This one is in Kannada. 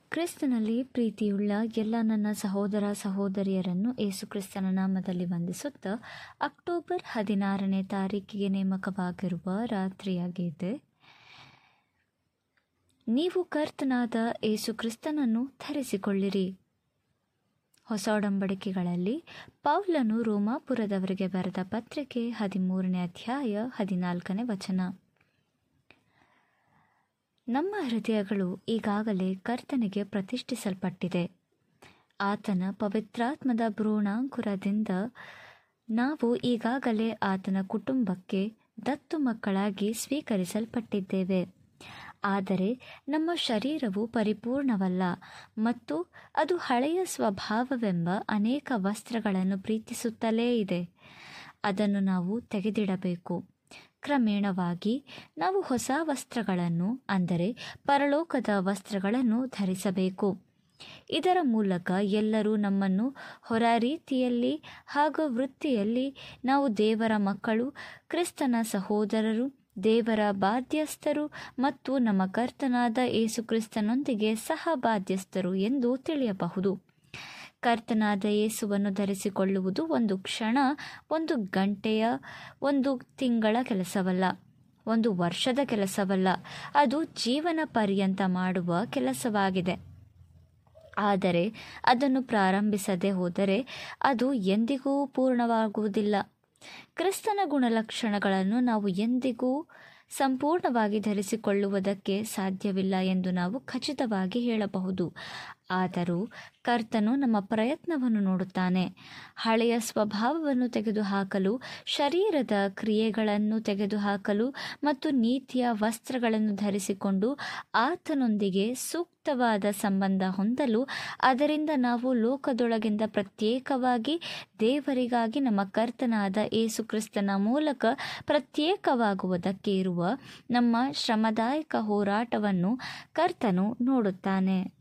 ಕ್ರಿಸ್ತನಲ್ಲಿ ಪ್ರೀತಿಯುಳ್ಳ ಎಲ್ಲ ನನ್ನ ಸಹೋದರ ಸಹೋದರಿಯರನ್ನು ಏಸು ಕ್ರಿಸ್ತನ ನಾಮದಲ್ಲಿ ವಂದಿಸುತ್ತಾ ಅಕ್ಟೋಬರ್ ಹದಿನಾರನೇ ತಾರೀಕಿಗೆ ನೇಮಕವಾಗಿರುವ ರಾತ್ರಿಯಾಗಿದೆ ನೀವು ಕರ್ತನಾದ ಏಸು ಕ್ರಿಸ್ತನನ್ನು ಧರಿಸಿಕೊಳ್ಳಿರಿ ಹೊಸ ಒಡಂಬಡಿಕೆಗಳಲ್ಲಿ ಪೌಲನು ರೋಮಾಪುರದವರಿಗೆ ಬರೆದ ಪತ್ರಿಕೆ ಹದಿಮೂರನೇ ಅಧ್ಯಾಯ ಹದಿನಾಲ್ಕನೇ ವಚನ ನಮ್ಮ ಹೃದಯಗಳು ಈಗಾಗಲೇ ಕರ್ತನಿಗೆ ಪ್ರತಿಷ್ಠಿಸಲ್ಪಟ್ಟಿದೆ ಆತನ ಪವಿತ್ರಾತ್ಮದ ಭ್ರೂಣಾಂಕುರದಿಂದ ನಾವು ಈಗಾಗಲೇ ಆತನ ಕುಟುಂಬಕ್ಕೆ ದತ್ತು ಮಕ್ಕಳಾಗಿ ಸ್ವೀಕರಿಸಲ್ಪಟ್ಟಿದ್ದೇವೆ ಆದರೆ ನಮ್ಮ ಶರೀರವು ಪರಿಪೂರ್ಣವಲ್ಲ ಮತ್ತು ಅದು ಹಳೆಯ ಸ್ವಭಾವವೆಂಬ ಅನೇಕ ವಸ್ತ್ರಗಳನ್ನು ಪ್ರೀತಿಸುತ್ತಲೇ ಇದೆ ಅದನ್ನು ನಾವು ತೆಗೆದಿಡಬೇಕು ಕ್ರಮೇಣವಾಗಿ ನಾವು ಹೊಸ ವಸ್ತ್ರಗಳನ್ನು ಅಂದರೆ ಪರಲೋಕದ ವಸ್ತ್ರಗಳನ್ನು ಧರಿಸಬೇಕು ಇದರ ಮೂಲಕ ಎಲ್ಲರೂ ನಮ್ಮನ್ನು ಹೊರ ರೀತಿಯಲ್ಲಿ ಹಾಗೂ ವೃತ್ತಿಯಲ್ಲಿ ನಾವು ದೇವರ ಮಕ್ಕಳು ಕ್ರಿಸ್ತನ ಸಹೋದರರು ದೇವರ ಬಾಧ್ಯಸ್ಥರು ಮತ್ತು ನಮ್ಮ ಕರ್ತನಾದ ಏಸು ಕ್ರಿಸ್ತನೊಂದಿಗೆ ಸಹ ಬಾಧ್ಯಸ್ಥರು ಎಂದು ತಿಳಿಯಬಹುದು ಕರ್ತನಾದ ಯೇಸುವನ್ನು ಧರಿಸಿಕೊಳ್ಳುವುದು ಒಂದು ಕ್ಷಣ ಒಂದು ಗಂಟೆಯ ಒಂದು ತಿಂಗಳ ಕೆಲಸವಲ್ಲ ಒಂದು ವರ್ಷದ ಕೆಲಸವಲ್ಲ ಅದು ಜೀವನ ಪರ್ಯಂತ ಮಾಡುವ ಕೆಲಸವಾಗಿದೆ ಆದರೆ ಅದನ್ನು ಪ್ರಾರಂಭಿಸದೆ ಹೋದರೆ ಅದು ಎಂದಿಗೂ ಪೂರ್ಣವಾಗುವುದಿಲ್ಲ ಕ್ರಿಸ್ತನ ಗುಣಲಕ್ಷಣಗಳನ್ನು ನಾವು ಎಂದಿಗೂ ಸಂಪೂರ್ಣವಾಗಿ ಧರಿಸಿಕೊಳ್ಳುವುದಕ್ಕೆ ಸಾಧ್ಯವಿಲ್ಲ ಎಂದು ನಾವು ಖಚಿತವಾಗಿ ಹೇಳಬಹುದು ಆದರೂ ಕರ್ತನು ನಮ್ಮ ಪ್ರಯತ್ನವನ್ನು ನೋಡುತ್ತಾನೆ ಹಳೆಯ ಸ್ವಭಾವವನ್ನು ತೆಗೆದುಹಾಕಲು ಶರೀರದ ಕ್ರಿಯೆಗಳನ್ನು ತೆಗೆದುಹಾಕಲು ಮತ್ತು ನೀತಿಯ ವಸ್ತ್ರಗಳನ್ನು ಧರಿಸಿಕೊಂಡು ಆತನೊಂದಿಗೆ ಸೂಕ್ತವಾದ ಸಂಬಂಧ ಹೊಂದಲು ಅದರಿಂದ ನಾವು ಲೋಕದೊಳಗಿಂದ ಪ್ರತ್ಯೇಕವಾಗಿ ದೇವರಿಗಾಗಿ ನಮ್ಮ ಕರ್ತನಾದ ಏಸು ಕ್ರಿಸ್ತನ ಮೂಲಕ ಪ್ರತ್ಯೇಕವಾಗುವುದಕ್ಕೆ ಇರುವ ನಮ್ಮ ಶ್ರಮದಾಯಕ ಹೋರಾಟವನ್ನು ಕರ್ತನು ನೋಡುತ್ತಾನೆ